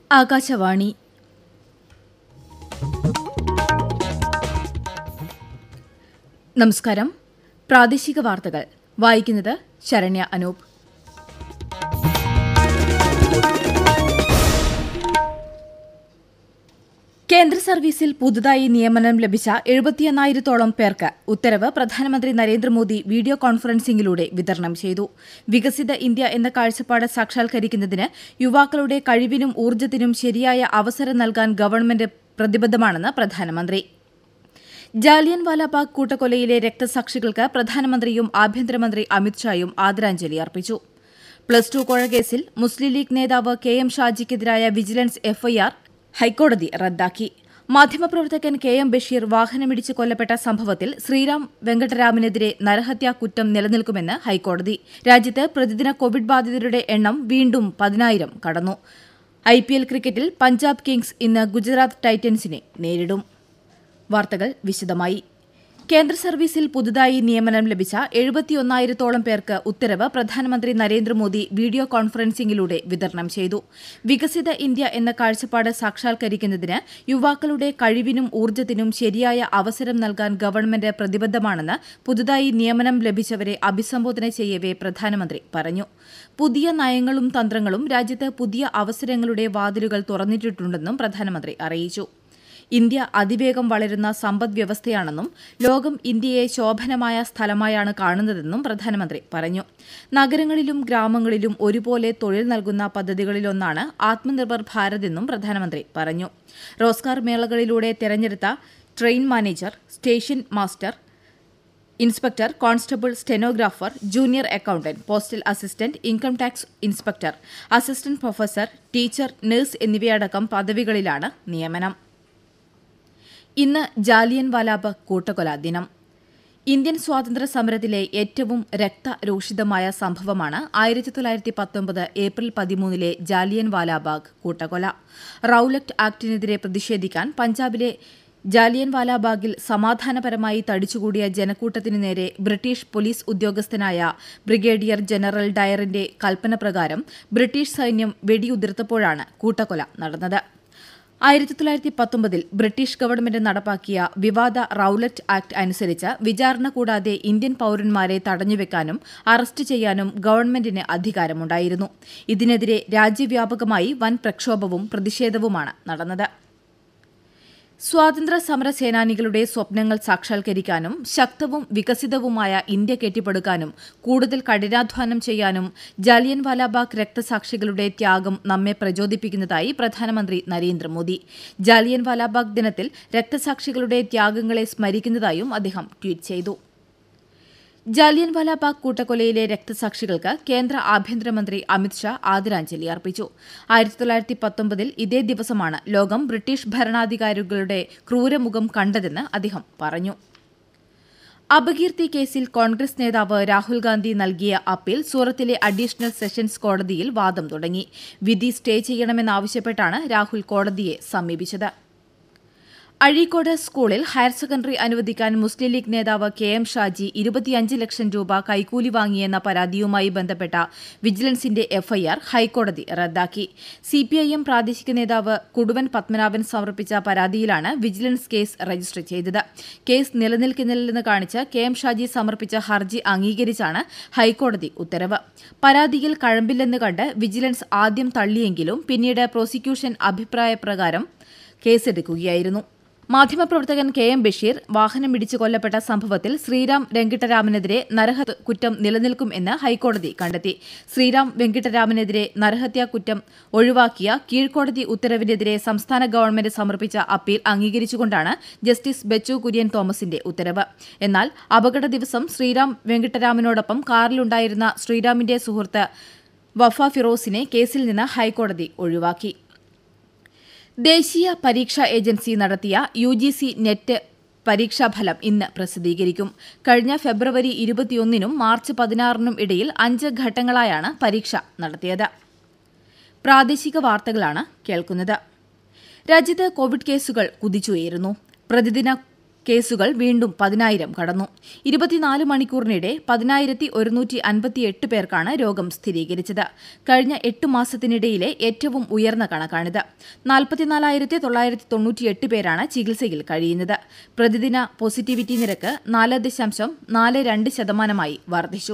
ആകാശവാണി നമസ്കാരം പ്രാദേശിക വാർത്തകൾ വായിക്കുന്നത് ശരണ്യ അനൂപ് കേന്ദ്ര സർവീസിൽ പുതുതായി നിയമനം ലഭിച്ച എഴുപത്തിയെണ്ണായിരത്തോളം പേർക്ക് ഉത്തരവ് പ്രധാനമന്ത്രി നരേന്ദ്രമോദി വീഡിയോ കോൺഫറൻസിംഗിലൂടെ വിതരണം ചെയ്തു വികസിത ഇന്ത്യ എന്ന കാഴ്ചപ്പാട് സാക്ഷാത്കരിക്കുന്നതിന് യുവാക്കളുടെ കഴിവിനും ഊർജ്ജത്തിനും ശരിയായ അവസരം നൽകാൻ ഗവൺമെന്റ് പ്രതിബദ്ധമാണെന്ന് പ്രധാനമന്ത്രി ജാലിയൻ വാലാബാഗ് കൂട്ടക്കൊലയിലെ രക്തസാക്ഷികൾക്ക് പ്രധാനമന്ത്രിയും ആഭ്യന്തരമന്ത്രി അമിത്ഷായും ആദരാഞ്ജലി അർപ്പിച്ചു പ്ലസ് ടു കോഴക്കേസിൽ മുസ്ലിം ലീഗ് നേതാവ് കെ എം ഷാജിക്കെതിരായ വിജിലൻസ് എഫ്ഐആർ ഹൈക്കോടതി റദ്ദാക്കി മാധ്യമപ്രവർത്തകൻ കെ എം ബഷീർ വാഹനമിടിച്ച് കൊല്ലപ്പെട്ട സംഭവത്തിൽ ശ്രീറാം വെങ്കട്ടരാമനെതിരെ നരഹത്യാ കുറ്റം നിലനിൽക്കുമെന്ന് ഹൈക്കോടതി രാജ്യത്ത് പ്രതിദിന കോവിഡ് ബാധിതരുടെ എണ്ണം വീണ്ടും പതിനായിരം കടന്നു ഐപിഎൽ ക്രിക്കറ്റിൽ പഞ്ചാബ് കിങ്സ് ഇന്ന് ഗുജറാത്ത് ടൈറ്റൻസിനെ നേരിടും വാർത്തകൾ വിശദമായി കേന്ദ്ര സർവീസിൽ പുതുതായി നിയമനം ലഭിച്ച എഴുപത്തിയൊന്നായിരത്തോളം പേർക്ക് ഉത്തരവ് പ്രധാനമന്ത്രി നരേന്ദ്രമോദി വീഡിയോ കോൺഫറൻസിംഗിലൂടെ വിതരണം ചെയ്തു വികസിത ഇന്ത്യ എന്ന കാഴ്ചപ്പാട് സാക്ഷാത്കരിക്കുന്നതിന് യുവാക്കളുടെ കഴിവിനും ഊർജ്ജത്തിനും ശരിയായ അവസരം നൽകാൻ ഗവൺമെന്റ് പ്രതിബദ്ധമാണെന്ന് പുതുതായി നിയമനം ലഭിച്ചവരെ അഭിസംബോധന ചെയ്യവേ പ്രധാനമന്ത്രി പറഞ്ഞു പുതിയ നയങ്ങളും തന്ത്രങ്ങളും രാജ്യത്ത് പുതിയ അവസരങ്ങളുടെ വാതിലുകൾ തുറന്നിട്ടുണ്ടെന്നും പ്രധാനമന്ത്രി അറിയിച്ചു ഇന്ത്യ അതിവേഗം വളരുന്ന സമ്പദ് വ്യവസ്ഥയാണെന്നും ലോകം ഇന്ത്യയെ ശോഭനമായ സ്ഥലമായാണ് കാണുന്നതെന്നും പ്രധാനമന്ത്രി പറഞ്ഞു നഗരങ്ങളിലും ഗ്രാമങ്ങളിലും ഒരുപോലെ തൊഴിൽ നൽകുന്ന പദ്ധതികളിലൊന്നാണ് ആത്മനിർഭർ ഭാരത് എന്നും പ്രധാനമന്ത്രി പറഞ്ഞു റോസ്കാർ മേളകളിലൂടെ തെരഞ്ഞെടുത്ത train manager station master inspector constable stenographer junior accountant postal assistant income tax inspector assistant professor teacher nurse എന്നിവയടക്കം പദവികളിലാണ് നിയമനം ഇന്ന് ജാലിയൻ വാലാബാഗ് കൂട്ടക്കൊല ദിനം ഇന്ത്യൻ സ്വാതന്ത്ര്യ സമരത്തിലെ ഏറ്റവും രക്തരൂഷിതമായ സംഭവമാണ് ആയിരത്തി തൊള്ളായിരത്തി പത്തൊമ്പത് ഏപ്രിൽ പതിമൂന്നിലെ ജാലിയൻ വാലാബാഗ് കൂട്ടക്കൊല റൌലക്ട് ആക്ടിനെതിരെ പ്രതിഷേധിക്കാൻ പഞ്ചാബിലെ ജാലിയൻ വാലാബാഗിൽ സമാധാനപരമായി തടിച്ചുകൂടിയ ജനക്കൂട്ടത്തിനു നേരെ ബ്രിട്ടീഷ് പോലീസ് ഉദ്യോഗസ്ഥനായ ബ്രിഗേഡിയർ ജനറൽ ഡയറിന്റെ കൽപ്പന പ്രകാരം ബ്രിട്ടീഷ് സൈന്യം വെടിയുതിർത്തപ്പോഴാണ് കൂട്ടക്കൊല നടന്നത് ആയിരത്തി തൊള്ളായിരത്തി പത്തൊമ്പതിൽ ബ്രിട്ടീഷ് ഗവൺമെന്റ് നടപ്പാക്കിയ വിവാദ റൌലറ്റ് ആക്ട് അനുസരിച്ച് വിചാരണ കൂടാതെ ഇന്ത്യൻ പൌരന്മാരെ തടഞ്ഞുവെക്കാനും അറസ്റ്റ് ചെയ്യാനും ഗവൺമെന്റിന് അധികാരമുണ്ടായിരുന്നു ഇതിനെതിരെ രാജ്യവ്യാപകമായി വൻ പ്രക്ഷോഭവും പ്രതിഷേധവുമാണ് നടന്നത് സ്വാതന്ത്ര്യ സമര സേനാനികളുടെ സ്വപ്നങ്ങൾ സാക്ഷാത്കരിക്കാനും ശക്തവും വികസിതവുമായ ഇന്ത്യ കെട്ടിപ്പടുക്കാനും കൂടുതൽ കഠിനാധ്വാനം ചെയ്യാനും ജാലിയൻ വാലാബാഗ് രക്തസാക്ഷികളുടെ ത്യാഗം നമ്മെ പ്രചോദിപ്പിക്കുന്നതായി പ്രധാനമന്ത്രി നരേന്ദ്രമോദി ജാലിയൻ വാലാബാഗ് ദിനത്തിൽ രക്തസാക്ഷികളുടെ ത്യാഗങ്ങളെ സ്മരിക്കുന്നതായും അദ്ദേഹം ട്വീറ്റ് ചെയ്തു ജാലിയൻ വാലാബാഗ് കൂട്ടക്കൊലയിലെ രക്തസാക്ഷികൾക്ക് കേന്ദ്ര ആഭ്യന്തരമന്ത്രി അമിത്ഷാ ആദരാഞ്ജലി അർപ്പിച്ചു ആയിരത്തി തൊള്ളായിരത്തി പത്തൊമ്പതിൽ ഇതേ ദിവസമാണ് ലോകം ബ്രിട്ടീഷ് ഭരണാധികാരികളുടെ ക്രൂരമുഖം കണ്ടതെന്ന് അദ്ദേഹം പറഞ്ഞു അപകീർത്തി കേസിൽ കോൺഗ്രസ് നേതാവ് രാഹുൽ ഗാന്ധി നൽകിയ അപ്പീൽ സൂറത്തിലെ അഡീഷണൽ സെഷൻസ് കോടതിയിൽ വാദം തുടങ്ങി വിധി സ്റ്റേ ചെയ്യണമെന്നാവശ്യപ്പെട്ടാണ് രാഹുൽ കോടതിയെ സമീപിച്ചത് അഴീക്കോട് സ്കൂളിൽ ഹയർ സെക്കൻഡറി അനുവദിക്കാൻ മുസ്ലിം ലീഗ് നേതാവ് കെ എം ഷാജി ഇരുപത്തിയഞ്ച് ലക്ഷം രൂപ കൈക്കൂലി വാങ്ങിയെന്ന പരാതിയുമായി ബന്ധപ്പെട്ട വിജിലൻസിന്റെ എഫ്ഐആർ ഹൈക്കോടതി റദ്ദാക്കി സിപിഐഎം പ്രാദേശിക നേതാവ് കുടുവൻ പത്മനാഭൻ സമർപ്പിച്ച പരാതിയിലാണ് വിജിലൻസ് കേസ് രജിസ്റ്റർ ചെയ്തത് കേസ് നിലനിൽക്കുന്നില്ലെന്ന് കാണിച്ച് കെ എം ഷാജി സമർപ്പിച്ച ഹർജി അംഗീകരിച്ചാണ് ഹൈക്കോടതി ഉത്തരവ് പരാതിയിൽ കഴമ്പില്ലെന്ന് കണ്ട് വിജിലൻസ് ആദ്യം തള്ളിയെങ്കിലും പിന്നീട് പ്രോസിക്യൂഷൻ അഭിപ്രായപ്രകാരം കേസെടുക്കുകയായിരുന്നു മാധ്യമപ്രവർത്തകൻ കെ എം ബഷീർ വാഹനമിടിച്ച് കൊല്ലപ്പെട്ട സംഭവത്തിൽ ശ്രീറാം വെങ്കിട്ടരാമനെതിരെ നരഹത്യ കുറ്റം നിലനിൽക്കും എന്ന് ഹൈക്കോടതി കണ്ടെത്തി ശ്രീറാം വെങ്കിട്ടരാമനെതിരെ നരഹത്യാ കുറ്റം ഒഴിവാക്കിയ കീഴ്ക്കോടതി ഉത്തരവിനെതിരെ സംസ്ഥാന ഗവൺമെന്റ് സമർപ്പിച്ച അപ്പീൽ അംഗീകരിച്ചുകൊണ്ടാണ് ജസ്റ്റിസ് ബെച്ചു കുര്യൻ തോമസിന്റെ ഉത്തരവ് എന്നാൽ അപകട ദിവസം ശ്രീറാം വെങ്കിട്ടരാമനോടൊപ്പം കാറിലുണ്ടായിരുന്ന ശ്രീറാമിന്റെ സുഹൃത്ത് വഫ ഫിറോസിനെ കേസിൽ നിന്ന് ഹൈക്കോടതി ഒഴിവാക്കി ദേശീയ പരീക്ഷാ ഏജൻസി നടത്തിയ യു ജി സി നെറ്റ് പരീക്ഷാഫലം ഇന്ന് പ്രസിദ്ധീകരിക്കും കഴിഞ്ഞ ഫെബ്രുവരി ഇരുപത്തിയൊന്നിനും മാർച്ച് പതിനാറിനും ഇടയിൽ അഞ്ച് ഘട്ടങ്ങളായാണ് പരീക്ഷ നടത്തിയത് പ്രാദേശിക വാർത്തകളാണ് കേൾക്കുന്നത് രാജ്യത്ത് കോവിഡ് കേസുകൾ കുതിച്ചുയരുന്നു പ്രതിദിന കേസുകൾ വീണ്ടും പതിനായിരം കടന്നു ഇരുപത്തിനാല് മണിക്കൂറിനിടെ പതിനായിരത്തി ഒരുന്നൂറ്റി അൻപത്തിയെട്ട് പേർക്കാണ് രോഗം സ്ഥിരീകരിച്ചത് കഴിഞ്ഞ എട്ട് മാസത്തിനിടയിലെ ഏറ്റവും ഉയർന്ന കണക്കാണിത് നാൽപ്പത്തിനാലായിരത്തി തൊള്ളായിരത്തി തൊണ്ണൂറ്റിയെട്ട് പേരാണ് ചികിത്സയിൽ കഴിയുന്നത് പ്രതിദിന പോസിറ്റിവിറ്റി നിരക്ക് നാല് ദശാംശം നാല് രണ്ട് ശതമാനമായി വർദ്ധിച്ചു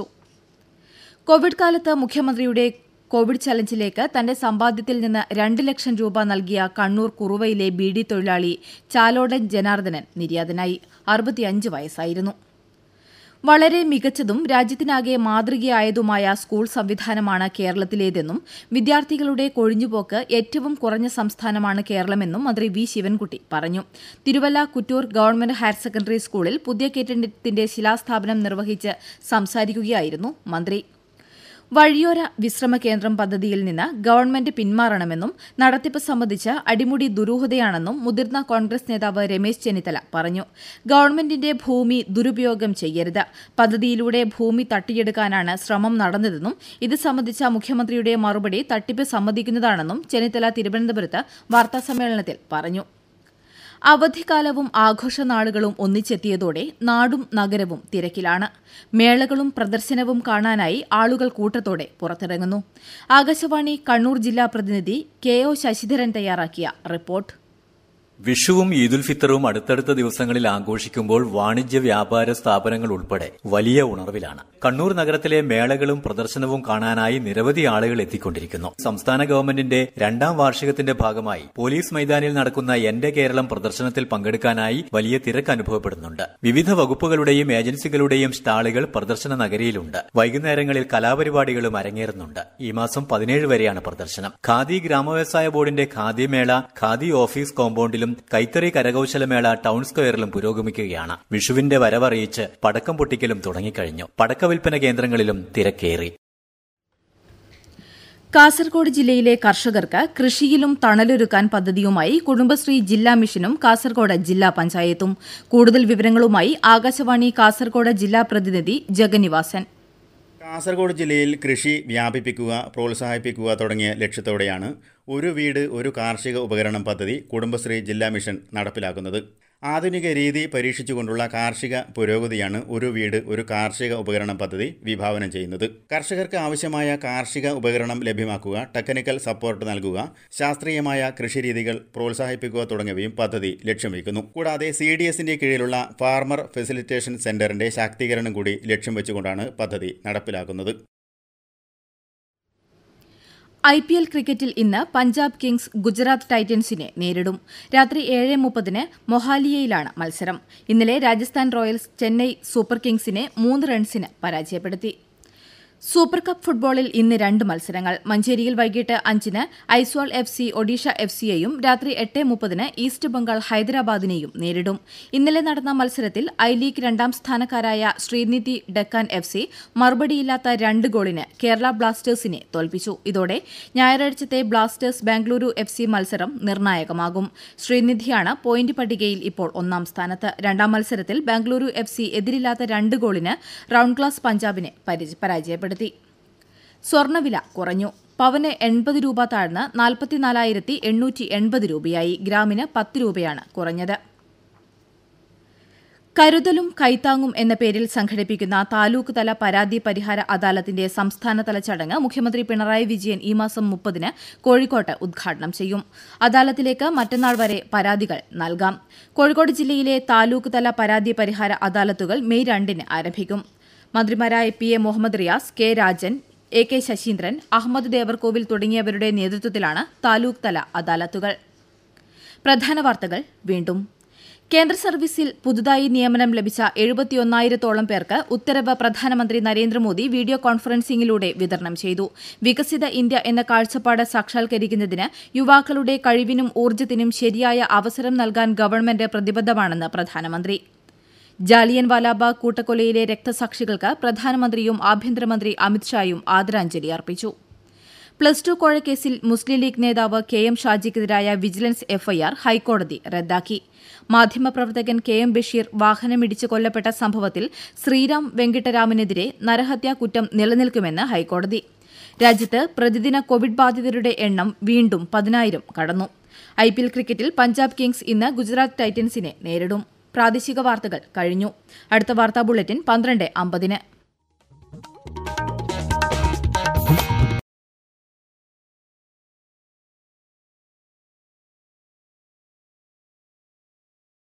കോവിഡ് കാലത്ത് മുഖ്യമന്ത്രിയുടെ കോവിഡ് ചലഞ്ചിലേക്ക് തന്റെ സമ്പാദ്യത്തിൽ നിന്ന് രണ്ട് ലക്ഷം രൂപ നൽകിയ കണ്ണൂർ കുറുവയിലെ ബീഡി തൊഴിലാളി ചാലോടൻ ജനാർദ്ദനൻ നിര്യാതനായി അറുപത്തിയഞ്ച് വയസ്സായിരുന്നു വളരെ മികച്ചതും രാജ്യത്തിനാകെ മാതൃകയായതുമായ സ്കൂൾ സംവിധാനമാണ് കേരളത്തിലേതെന്നും വിദ്യാർത്ഥികളുടെ കൊഴിഞ്ഞുപോക്ക് ഏറ്റവും കുറഞ്ഞ സംസ്ഥാനമാണ് കേരളമെന്നും മന്ത്രി വി ശിവൻകുട്ടി പറഞ്ഞു Thiruvalla Kuttoor government higher secondary സ്കൂളിൽ പുതിയ കെട്ടിടത്തിന്റെ ശിലാസ്ഥാപനം നിർവഹിച്ച് സംസാരിക്കുകയായിരുന്നു മന്ത്രി വഴിയോര വിശ്രമ കേന്ദ്രം പദ്ധതിയിൽ നിന്ന് ഗവൺമെന്റ് പിന്മാറണമെന്നും നടത്തിപ്പ് സംബന്ധിച്ച് അടിമുടി ദുരൂഹതയാണെന്നും മുതിർന്ന കോൺഗ്രസ് നേതാവ് രമേശ് ചെന്നിത്തല പറഞ്ഞു ഗവൺമെന്റിന്റെ ഭൂമി ദുരുപയോഗം ചെയ്യരുത് പദ്ധതിയിലൂടെ ഭൂമി തട്ടിയെടുക്കാനാണ് ശ്രമം നടന്നതെന്നും ഇത് സംബന്ധിച്ച മുഖ്യമന്ത്രിയുടെ മറുപടി തട്ടിപ്പ് സമ്മതിക്കുന്നതാണെന്നും ചെന്നിത്തല തിരുവനന്തപുരത്ത് വാർത്താസമ്മേളനത്തിൽ പറഞ്ഞു അവധിക്കാലവും ആഘോഷനാളുകളും ഒന്നിച്ചെത്തിയതോടെ നാടും നഗരവും തിരക്കിലാണ് മേളകളും പ്രദർശനവും കാണാനായി ആളുകൾ കൂട്ടത്തോടെ പുറത്തിറങ്ങുന്നു ആകാശവാണി കണ്ണൂർ ജില്ലാ പ്രതിനിധി കെ ഒ ശശിധരൻ തയ്യാറാക്കിയ റിപ്പോർട്ട് വിഷുവും ഈദുൽ ഫിത്തറും അടുത്തടുത്ത ദിവസങ്ങളിൽ ആഘോഷിക്കുമ്പോൾ വാണിജ്യ വ്യാപാര സ്ഥാപനങ്ങൾ ഉൾപ്പെടെ വലിയ ഉണർവിലാണ് കണ്ണൂർ നഗരത്തിലെ മേളകളും പ്രദർശനവും കാണാനായി നിരവധി ആളുകൾ എത്തിക്കൊണ്ടിരിക്കുന്നു സംസ്ഥാന ഗവൺമെന്റിന്റെ രണ്ടാം വാർഷികത്തിന്റെ ഭാഗമായി പോലീസ് മൈതാനിൽ നടക്കുന്ന എന്റെ കേരളം പ്രദർശനത്തിൽ പങ്കെടുക്കാനായി വലിയ തിരക്ക് അനുഭവപ്പെടുന്നുണ്ട് വിവിധ വകുപ്പുകളുടെയും ഏജൻസികളുടെയും സ്റ്റാളുകൾ പ്രദർശന നഗരിയിലുണ്ട് വൈകുന്നേരങ്ങളിൽ കലാപരിപാടികളും അരങ്ങേറുന്നുണ്ട് ഈ മാസം പതിനേഴ് വരെയാണ് പ്രദർശനം ഖാദി ഗ്രാമവ്യവസായ ബോർഡിന്റെ ഖാദി മേള ഖാദി ഓഫീസ് കോമ്പൗണ്ടിലും കൈത്തറി കരകൌശലമേള ടൌൺ സ്ക്വയറിലും പുരോഗമിക്കുകയാണ് വിഷുവിന്റെ വരവറിയിച്ച് പടക്കം പൊട്ടിക്കലും തുടങ്ങിക്കഴിഞ്ഞു പടക്ക വിൽപ്പന കേന്ദ്രങ്ങളിലും തിരക്കേറി കാസർഗോഡ് ജില്ലയിലെ കർഷകർക്ക് കൃഷിയിലും തണലൊരുക്കാൻ പദ്ധതിയുമായി കുടുംബശ്രീ ജില്ലാ മിഷനും കാസർഗോഡ് ജില്ലാ പഞ്ചായത്തും കൂടുതൽ വിവരങ്ങളുമായി ആകാശവാണി കാസർഗോഡ് ജില്ലാ പ്രതിനിധി ജഗന്നിവാസൻ കാസർഗോഡ് ജില്ലയിൽ കൃഷി വ്യാപിപ്പിക്കുക പ്രോത്സാഹിപ്പിക്കുക തുടങ്ങിയ ലക്ഷ്യത്തോടെയാണ് ഒരു വീട് ഒരു കാർഷിക ഉപകരണം പദ്ധതി കുടുംബശ്രീ ജില്ലാ മിഷൻ നടപ്പിലാക്കുന്നത് ആധുനിക രീതി പരീക്ഷിച്ചുകൊണ്ടുള്ള കാർഷിക പുരോഗതിയാണ് ഒരു വീട് ഒരു കാർഷിക ഉപകരണം പദ്ധതി വിഭാവനം ചെയ്യുന്നത് കർഷകർക്ക് ആവശ്യമായ കാർഷിക ഉപകരണം ലഭ്യമാക്കുക ടെക്നിക്കൽ സപ്പോർട്ട് നൽകുക ശാസ്ത്രീയമായ കൃഷിരീതികൾ പ്രോത്സാഹിപ്പിക്കുക തുടങ്ങിയവയും പദ്ധതി ലക്ഷ്യം വയ്ക്കുന്നു കൂടാതെ സി ഡി എസിന്റെ കീഴിലുള്ള ഫാർമർ ഫെസിലിറ്റേഷൻ സെന്ററിന്റെ ശാക്തീകരണം കൂടി ലക്ഷ്യം വെച്ചുകൊണ്ടാണ് പദ്ധതി നടപ്പിലാക്കുന്നത് ഐ പി എൽ ക്രിക്കറ്റിൽ ഇന്ന് പഞ്ചാബ് കിങ്സ് ഗുജറാത്ത് ടൈറ്റൻസിനെ നേരിടും രാത്രി ഏഴ് മുപ്പതിന് മൊഹാലിയയിലാണ് മത്സരം ഇന്നലെ രാജസ്ഥാൻ റോയൽസ് ചെന്നൈ സൂപ്പർ കിങ്സിനെ മൂന്ന് റൺസിന് പരാജയപ്പെടുത്തി സൂപ്പർ കപ്പ് ഫുട്ബോളിൽ ഇന്ന് രണ്ട് മത്സരങ്ങൾ മഞ്ചേരിയിൽ വൈകിട്ട് അഞ്ചിന് Aizawl F C Odisha F സിയെയും രാത്രി എട്ട് മുപ്പതിന് ഈസ്റ്റ് ബംഗാൾ ഹൈദരാബാദിനെയും നേരിടും ഇന്നലെ നടന്ന മത്സരത്തിൽ ഐ ലീഗ് രണ്ടാം സ്ഥാനക്കാരായ ശ്രീനിധി ഡക്കാൻ എഫ് സി മറുപടിയില്ലാത്ത രണ്ട് ഗോളിന് കേരള ബ്ലാസ്റ്റേഴ്സിനെ തോൽപ്പിച്ചു ഇതോടെ ഞായറാഴ്ചത്തെ ബ്ലാസ്റ്റേഴ്സ് ബാംഗ്ലൂരു എഫ് സി മത്സരം നിർണായകമാകും ശ്രീനിധിയാണ് പോയിന്റ് പട്ടികയിൽ ഇപ്പോൾ ഒന്നാം സ്ഥാനത്ത് രണ്ടാം മത്സരത്തിൽ ബാംഗ്ലൂരു എഫ് സി എതിരില്ലാത്ത രണ്ട് ഗോളിന് റൌണ്ട് ക്ലാസ് പഞ്ചാബിനെ പരാജയപ്പെടുത്തി സ്വർണ്ണവില കുറഞ്ഞു പവന് എൺപത് രൂപ താഴ്ന്ന് നാൽപ്പത്തിനാലായിരത്തി എണ്ണൂറ്റി എൺപത് രൂപയായി ഗ്രാമിന് പത്ത് രൂപയാണ് കുറഞ്ഞത് കരുതലും കൈത്താങ്ങും എന്ന പേരിൽ സംഘടിപ്പിക്കുന്ന താലൂക്ക് തല പരാതി പരിഹാര അദാലത്തിന്റെ സംസ്ഥാനതല ചടങ്ങ് മുഖ്യമന്ത്രി പിണറായി വിജയൻ ഈ മാസം മുപ്പതിന് കോഴിക്കോട്ട് ഉദ്ഘാടനം ചെയ്യും അദാലത്തിലേക്ക് മറ്റന്നാൾ വരെ പരാതികൾ നൽകാം കോഴിക്കോട് ജില്ലയിലെ താലൂക്ക് തല പരാതി പരിഹാര അദാലത്തുകൾ മെയ് രണ്ടിന് ആരംഭിക്കും മന്ത്രിമാരായ പി എ മുഹമ്മദ് റിയാസ് കെ രാജൻ എ കെ ശശീന്ദ്രൻ അഹമ്മദ് ദേവർകോവിൽ തുടങ്ങിയവരുടെ നേതൃത്വത്തിലാണ് താലൂക്ക് തല അദാലത്തുകൾ പ്രധാന വാർത്തകൾ വീണ്ടും കേന്ദ്ര സർവീസിൽ പുതുതായി നിയമനം ലഭിച്ച എഴുപത്തിയൊന്നായിരത്തോളം പേർക്ക് ഉത്തരവ് പ്രധാനമന്ത്രി നരേന്ദ്രമോദി വീഡിയോ കോൺഫറൻസിംഗിലൂടെ വിതരണം ചെയ്തു വികസിത ഇന്ത്യ എന്ന കാഴ്ചപ്പാട് സാക്ഷാത്കരിക്കുന്നതിന് യുവാക്കളുടെ കഴിവിനും ഊർജ്ജത്തിനും ശരിയായ അവസരം നൽകാൻ ഗവൺമെന്റ് പ്രതിബദ്ധമാണെന്ന് പ്രധാനമന്ത്രി ജാലിയൻ വാലാബാഗ് കൂട്ടക്കൊലയിലെ രക്തസാക്ഷികൾക്ക് പ്രധാനമന്ത്രിയും ആഭ്യന്തരമന്ത്രി അമിത്ഷായും ആദരാഞ്ജലി അർപ്പിച്ചു പ്ലസ് ടു കോഴക്കേസിൽ മുസ്ലിം ലീഗ് നേതാവ് കെ എം ഷാജിക്കെതിരായ വിജിലൻസ് എഫ്ഐആർ ഹൈക്കോടതി റദ്ദാക്കി മാധ്യമപ്രവർത്തകൻ കെ എം ബഷീർ വാഹനമിടിച്ച് കൊല്ലപ്പെട്ട സംഭവത്തിൽ ശ്രീറാം വെങ്കിട്ടരാമനെതിരെ നരഹത്യാ കുറ്റം നിലനിൽക്കുമെന്ന് ഹൈക്കോടതി രാജ്യത്ത് പ്രതിദിന കോവിഡ് ബാധിതരുടെ എണ്ണം വീണ്ടും പതിനായിരം കടന്നു ഐപിഎൽ ക്രിക്കറ്റിൽ പഞ്ചാബ് കിങ്സ് ഇന്ന് ഗുജറാത്ത് ടൈറ്റൻസിനെ നേരിടും പ്രാദേശിക വാർത്തകൾ കഴിഞ്ഞു അടുത്ത വാർത്താ ബുള്ളറ്റിൻ പന്ത്രണ്ട് അമ്പതിന്